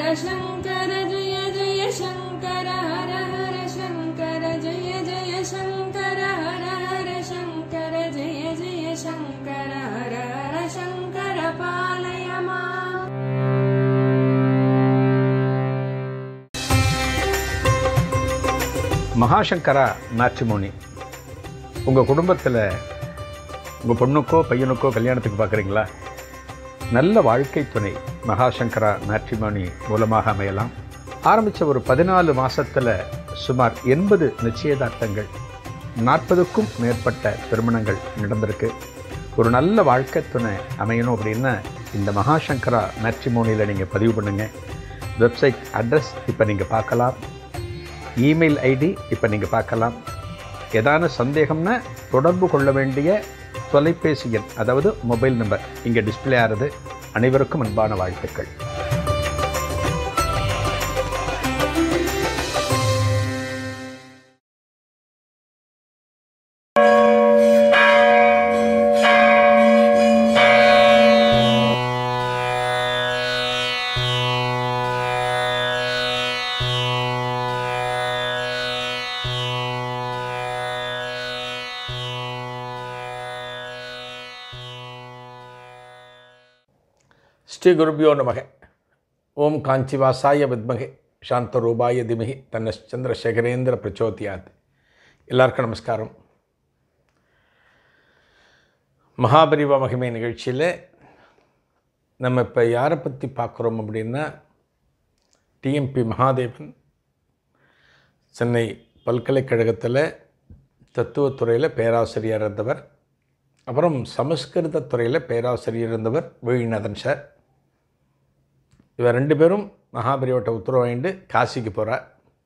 शङ्कर जय जय शङ्कर हर हर शङ्कर जय जय शङ्कर हर हर शङ्कर जय जय शङ्कर हर हर शङ्कर पालय माम् மகாசங்கரா மேட்ரிமோனி உங்கள் குடும்பத்தில் உங்கள் பொண்ணுக்கோ பையனுக்கோ கல்யாணத்துக்கு பார்க்குறீங்களா நல்ல வாழ்க்கை துணை மகாசங்கரா மேட்ரிமோனி மூலமாக அமையலாம் ஆரம்பித்த ஒரு பதினாலு மாசத்துல சுமார் எண்பது நிச்சயதார்த்தங்கள் நாற்பதுக்கும் மேற்பட்ட திருமணங்கள் நடந்திருக்கு ஒரு நல்ல வாழ்க்கை துணை அமையணும் அப்படின்னா இந்த மகாசங்கரா மேட்ரிமோனியில் நீங்கள் பதிவு பண்ணுங்கள் வெப்சைட் அட்ரஸ் இப்போ நீங்கள் பார்க்கலாம் இமெயில் ஐடி இப்போ நீங்கள் பார்க்கலாம் ஏதான சந்தேகம்னா தொடர்பு கொள்ள வேண்டிய தொலைபேசி எண் அதாவது மொபைல் நம்பர் இங்கே டிஸ்ப்ளே ஆகிறது அனைவருக்கும் அன்பான வாழ்த்துக்கள் ஸ்ரீ குருபியோ நமக ஓம் காஞ்சிவாசாய வித்மகே சாந்தரூபாய திமிகி தன்ன சந்திரசேகரேந்திர பிரச்சோதியாத் எல்லாருக்கும் நமஸ்காரம் மகாபரிவ மகிமை நிகழ்ச்சியில் நம்ம இப்போ யாரை பற்றி பார்க்குறோம் அப்படின்னா டிஎம்பி மகாதேவன் சென்னை பல்கலைக்கழகத்தில் தத்துவத்துறையில் பேராசிரியர் இருந்தவர் அப்புறம் சமஸ்கிருத துறையில் பேராசிரியர் இருந்தவர் வீழ்நாதன் சார் இவர் ரெண்டு பேரும் மகாபரிவட்ட உத்தரவு வாங்கிட்டு காசிக்கு போகிறார்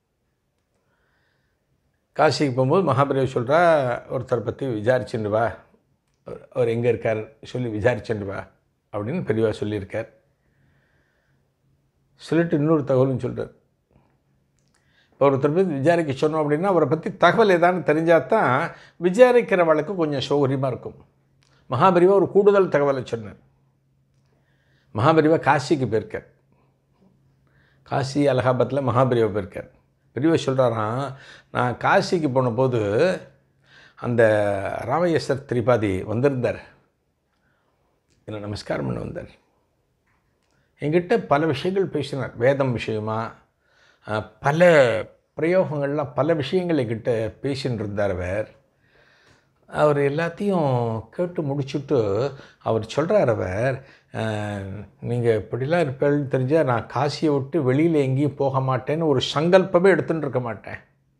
காசிக்கு போகும்போது மகாபரிவ சொல்கிறா ஒருத்தரை பற்றி விசாரிச்சுட்டு வா அவர்- அவர் எங்கே இருக்கார் சொல்லி விசாரிச்சுட்டு வா அப்படின்னு பெரியவா சொல்லியிருக்கார் சொல்லிட்டு இன்னொரு தகவலும் சொல்கிறார் இப்போ ஒருத்தர் பற்றி விசாரிக்க சொன்னோம் அப்படின்னா அவரை பற்றி தகவல் ஏதான்னு தெரிஞ்சால் தான் விசாரிக்கிறவளுக்கு கொஞ்சம் சௌகரியமாக இருக்கும் மகாபரிவா ஒரு கூடுதல் தகவலை சொன்னார் மகாபரிவா காசிக்கு போயிருக்கார் காசி அலகாபாத்தில் மகாபரிவா போயிருக்கார் பெரியவா சொல்கிறாராம் நான் காசிக்கு போன போது அந்த ராமயசர் திரிபாதி வந்திருந்தார் என்னை நமஸ்காரம் பண்ண வந்தார் என்கிட்ட பல விஷயங்கள் பேசினார் வேதம் விஷயமா அஹ், பல பிரயோகங்கள்லாம் பல விஷயங்கள் என்கிட்ட பேசின்னு இருந்தார் அவர் அவர் எல்லாத்தையும் கேட்டு முடிச்சுட்டு அவர் சொல்கிறார் அவர் நீங்கள் இப்படிலாம் இருப்பேன்னு தெரிஞ்சால் நான் காசியை விட்டு வெளியில் எங்கேயும் போக மாட்டேன்னு ஒரு சங்கல்பமே எடுத்துன்னு இருக்க மாட்டேன்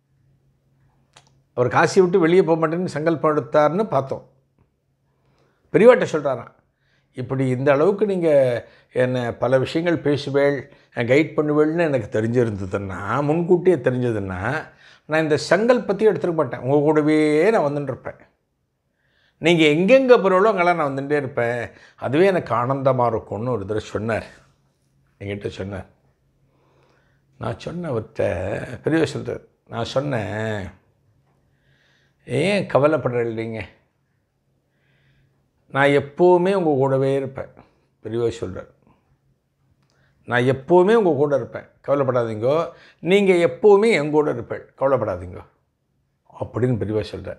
அவர் காசியை விட்டு வெளியே போக மாட்டேன்னு சங்கல்பம் எடுத்தார்னு பார்த்தோம் பெரியவாட்ட சொல்கிறாராம் இப்படி இந்த அளவுக்கு நீங்கள் என்னை பல விஷயங்கள் பேசுவேள் கைட் பண்ணுவேள்னு எனக்கு தெரிஞ்சிருந்ததுன்னா முன்கூட்டியே தெரிஞ்சதுன்னா நான் இந்த சங்கல்பத்தையும் எடுத்துக்க மாட்டேன் உங்கள் கூடவே நான் வந்துட்டு இருப்பேன் நீங்கள் எங்கெங்கே போகிறவளோ அங்கெல்லாம் நான் வந்துட்டே இருப்பேன் அதுவே எனக்கு ஆனந்தமாக இருக்கும்னு ஒரு தடவை சொன்னார் என்கிட்ட சொன்னார் நான் சொன்ன அவர்கிட்ட பெரிய சொல்கிறார் நான் சொன்னேன் ஏன் கவலைப்படுற இல்லைங்க நான் எப்போவுமே உங்கள் கூடவே இருப்பேன் பெரியவா சொல்கிறார் நான் எப்போவுமே உங்கள் கூட இருப்பேன் கவலைப்படாதீங்கோ நீங்கள் எப்போவுமே என் கூட இருப்பேன் கவலைப்படாதீங்கோ அப்படின்னு பெரியவா சொல்கிறார்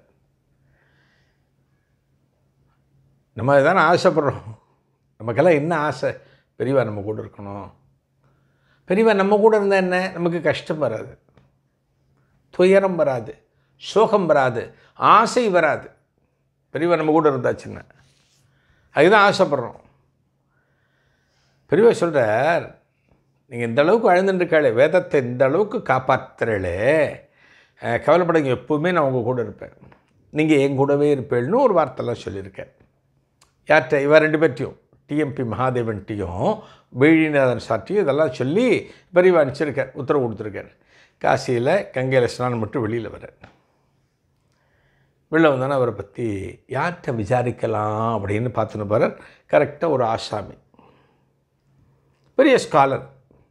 நம்ம தானே ஆசைப்படுறோம் நமக்கெல்லாம் என்ன ஆசை பெரியவா நம்ம கூட இருக்கணும் பெரியவா நம்ம கூட இருந்தால் என்ன நமக்கு கஷ்டம் வராது துயரம் வராது சோகம் வராது ஆசை வராது பெரியவா நம்ம கூட இருந்தாச்சுன்னா அதுதான் ஆசைப்படுறோம் பெரியவா சொல்கிறார் நீங்கள் இந்த அளவுக்கு அழுந்துட்டுருக்காளே வேதத்தை இந்த அளவுக்கு காப்பாற்றுறாளே அஹ், கவலைப்படாதீங்க எப்போவுமே நான் உங்கள் கூட இருப்பேன் நீங்கள் என் கூடவே இருப்பேன்னு ஒரு வார்த்தைலாம் சொல்லியிருக்கேன் யார்கிட்ட இவ ரெண்டு பேர்ட்டையும் டிஎம்பி மகாதேவன்ட்டையும் வீழிநாதன் சார்ட்டையும் இதெல்லாம் சொல்லி பெரியவா அனுப்பிச்சிருக்கார் உத்தரவு கொடுத்துருக்கார் காசியில் கங்கையில் ஸ்நானம் மட்டும் வெளியில் வர வெளில வந்தோன்னே அவரை பற்றி யார்கிட்ட விசாரிக்கலாம் அப்படின்னு பார்த்துன்னு போகிறார் கரெக்டாக ஒரு ஆசாமி பெரிய ஸ்காலர்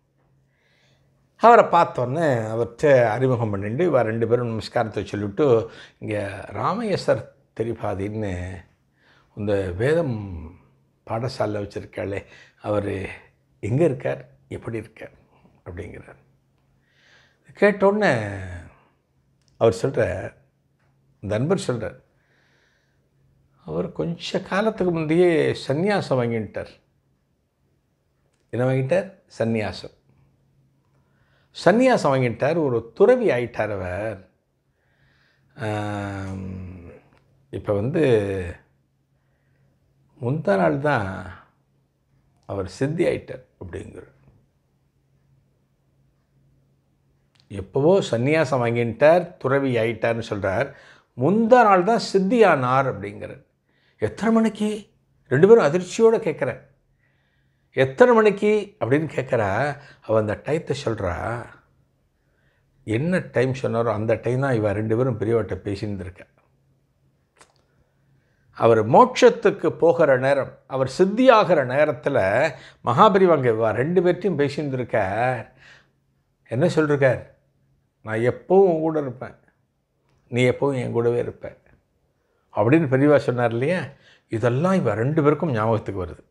அவரை பார்த்தோன்னே அவர்கிட்ட அறிமுகம் பண்ணிட்டு இவ ரெண்டு பேரும் நமஸ்காரத்தை சொல்லிவிட்டு இங்கே ராமயசர் திரிபாதின்னு இந்த வேதம் பாடசாலை வச்சுருக்காளே அவர் எங்கே இருக்கார் எப்படி இருக்கார் அப்படிங்கிறார் கேட்டோடனே அவர் சொல்கிற இந்த அன்பர் சொல்கிறார் அவர் கொஞ்ச காலத்துக்கு முந்தையே சந்நியாசம் வாங்கிட்டார் என்ன வாங்கிட்டார் சந்நியாசம் சந்நியாசம் வாங்கிட்டார் ஒரு துறவி ஆயிட்டார் அவர் இப்போ வந்து முந்தா நாள் தான் அவர் சித்தி ஆயிட்டார் அப்படிங்கிற எப்போவோ சந்நியாசம் வாங்கிட்டார் துறவி ஆயிட்டார்னு சொல்கிறார் முந்தா நாள் தான் சித்தியானார் அப்படிங்கிறார் எத்தனை மணிக்கு ரெண்டு பேரும் அதிர்ச்சியோடு கேட்குறேன் எத்தனை மணிக்கு அப்படின்னு கேட்குறா அவள் அந்த டயத்தை சொல்கிறா என்ன டைம் சொன்னாரோ அந்த டைம் தான் இவ ரெண்டு பேரும் பெரியவட்ட பேசியிருந்திருக்க அவர் மோட்சத்துக்கு போகிற நேரம் அவர் சித்தியாகிற நேரத்தில் மகாபரிவாங்க இவ ரெண்டு பேர்ட்டையும் பேசியிருந்திருக்க என்ன சொல்லிருக்கார் நான் எப்போவும் உன் கூட இருப்பேன் நீ எப்போவும் என் கூடவே இருப்ப அப்படின்னு பெரியவா சொன்னார் இல்லையா இதெல்லாம் இவ ரெண்டு பேருக்கும் ஞாபகத்துக்கு வருது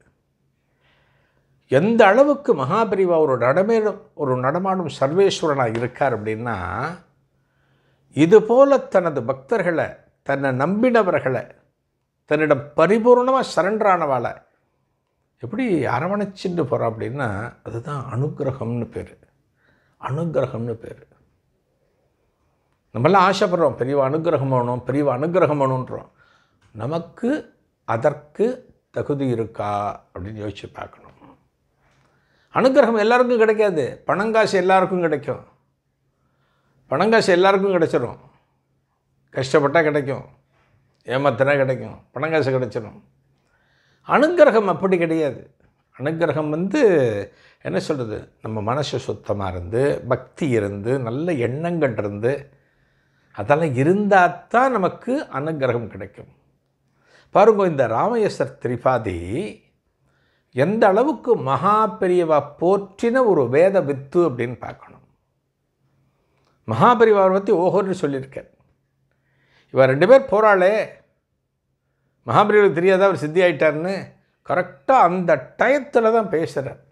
எந்த அளவுக்கு மகாபரிவா ஒரு நடமேடும் ஒரு நடமாடும் சர்வேஸ்வரனாக இருக்கார் அப்படின்னா இதுபோல தனது பக்தர்களை தன்னை நம்பினவர்களை தன்னிடம் பரிபூர்ணமாக சரண்டரானவாளை எப்படி அரவணைச்சிட்டு போகிறா அப்படின்னா அதுதான் அனுக்கிரகம்னு பேர் அனுக்கிரகம்னு பேர் நம்மளாம் ஆசைப்படுறோம் பெரியவா அனுக்கிரகம் வேணும் பெரியவா அனுக்கிரகம் வேணுன்றோம் நமக்கு அதற்கு தகுதி இருக்கா அப்படின்னு யோசிச்சு பார்க்கணும் அனுக்கிரகம் எல்லாருக்கும் கிடைக்காது பணங்காசு எல்லாருக்கும் கிடைக்கும் பணங்காசு எல்லாருக்கும் கிடைச்சிரும் கஷ்டப்பட்டால் கிடைக்கும் ஏமாத்தினா கிடைக்கும் பணங்காசு கிடைச்சிடும் அனுக்கிரகம் அப்படி கிடையாது அனுக்கிரகம் வந்து என்ன சொல்கிறது நம்ம மனசு சுத்தமாக இருந்து பக்தி இருந்து நல்ல எண்ணங்கள் இருந்து அதெல்லாம் இருந்தால் தான் நமக்கு அனுக்கிரகம் கிடைக்கும் பாருங்க இந்த ராமயசர் திரிபாதி எந்த அளவுக்கு மகா பெரியவா போற்றின ஒரு வேத வித்து அப்படின்னு பார்க்கணும் மகாபெரிவாவை பற்றி ஓஹோன்னு சொல்லியிருக்கார் இவன் ரெண்டு பேர் போகிறாளே மகாபெரிவாவுக்கு தெரியாதா அவர் சித்தி ஆயிட்டார்னு கரெக்டாக அந்த டயத்தில் தான் பேசுகிறார்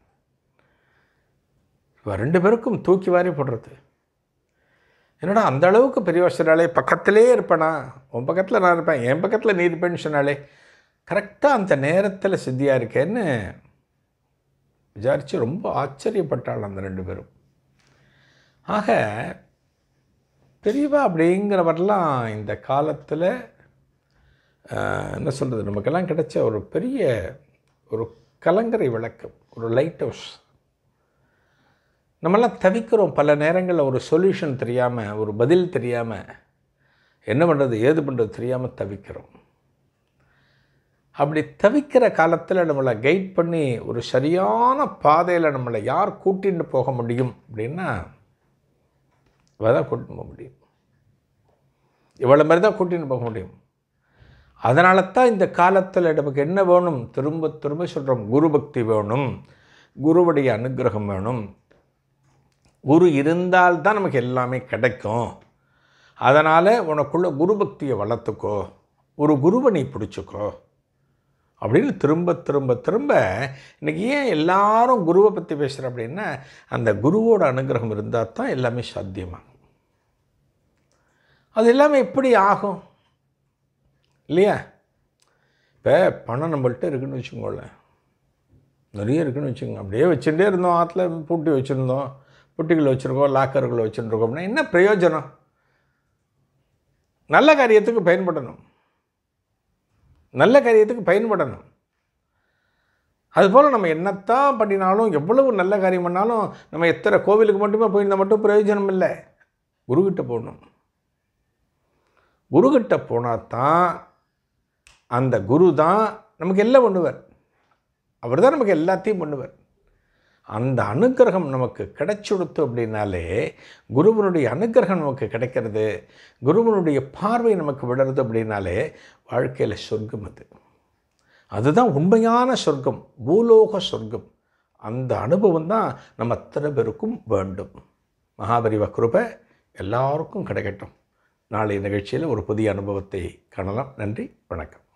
இவன் ரெண்டு பேருக்கும் தூக்கி வாரி போடுறது என்னடா அந்த அளவுக்கு பெரியவா சொன்னாலே பக்கத்திலே இருப்பேனா உன் பக்கத்தில் நான் இருப்பேன் என் பக்கத்தில் நீ இருப்பேன்னு சொன்னாலே கரெக்டாக அந்த நேரத்தில் சித்தியாக இருக்கேன்னு விசாரித்து ரொம்ப ஆச்சரியப்பட்டாள் அந்த ரெண்டு பேரும் ஆக பெரியவா அப்படிங்கிறவரெல்லாம் இந்த காலத்தில் என்ன சொல்கிறது நமக்கெல்லாம் கிடைச்ச ஒரு பெரிய ஒரு கலங்கரை விளக்கம் ஒரு லைட் ஹவுஸ் நம்மெல்லாம் தவிக்கிறோம் பல நேரங்களில் ஒரு சொல்யூஷன் தெரியாமல் ஒரு பதில் தெரியாமல் என்ன பண்ணுறது ஏது பண்ணுறது தெரியாமல் தவிக்கிறோம் அப்படி தவிக்கிற காலத்தில் நம்மளை கைட் பண்ணி ஒரு சரியான பாதையில் நம்மளை யார் கூட்டின்னு போக முடியும் அப்படின்னா இவ தான் கூட்டின்னு போக முடியும் இவ்வளோ மாதிரி தான் கூட்டின்னு போக முடியும் அதனால தான் இந்த காலத்தில் நமக்கு என்ன வேணும் திரும்ப திரும்ப சொல்கிறோம் குரு பக்தி வேணும் குருவுடைய அனுகிரகம் வேணும் குரு இருந்தால்தான் நமக்கு எல்லாமே கிடைக்கும் அதனால் உனக்குள்ள குரு பக்தியை வளர்த்துக்கோ ஒரு குருவை நீ பிடிச்சிக்கோ அப்படின்னு திரும்ப திரும்ப திரும்ப இன்றைக்கி ஏன் எல்லாரும் குருவை பற்றி பேசுகிற அப்படின்னா அந்த குருவோட அனுகிரகம் இருந்தால் தான் எல்லாமே சாத்தியமாகும் அது எல்லாமே எப்படி ஆகும் இல்லையா இப்போ பணம் நம்மள்ட்ட இருக்குன்னு வச்சுக்கோங்களேன் நிறைய இருக்குன்னு வச்சுக்கோங்க அப்படியே வச்சுட்டே இருந்தோம் ஆற்றுல பூட்டி வச்சுருந்தோம் புட்டிகள் வச்சுருக்கோம் லாக்கர்கள் வச்சுருக்கோம் அப்படின்னா என்ன பிரயோஜனம் நல்ல காரியத்துக்கு பயன்படணும் நல்ல காரியத்துக்கு பயன்படணும் அதுபோல் நம்ம என்னத்தான் பண்ணினாலும் எவ்வளவு நல்ல காரியம் பண்ணாலும் நம்ம எத்தனை கோவிலுக்கு மட்டுமே போயிருந்தால் மட்டும் பிரயோஜனம் இல்லை குருக்கிட்ட போகணும் குருக்கிட்ட போனால் தான் அந்த குரு தான் நமக்கு எல்லாம் பண்ணுவார் அவர் தான் நமக்கு எல்லாத்தையும் பண்ணுவார் அந்த அனுக்கிரகம் நமக்கு கிடைச்சுடுத்து அப்படின்னாலே குருவனுடைய அனுக்கிரகம் நமக்கு கிடைக்கிறது குருவனுடைய பார்வை நமக்கு விடுறது அப்படின்னாலே வாழ்க்கையில் சொர்க்கம் அது அதுதான் உண்மையான சொர்க்கம் பூலோக சொர்க்கம் அந்த அனுபவம் தான் நம்ம அத்தனை பேருக்கும் வேண்டும் மகாபரிவ கிருபை எல்லாருக்கும் கிடைக்கட்டும் நாளை நிகழ்ச்சியில் ஒரு புதிய அனுபவத்தை காணலாம் நன்றி வணக்கம்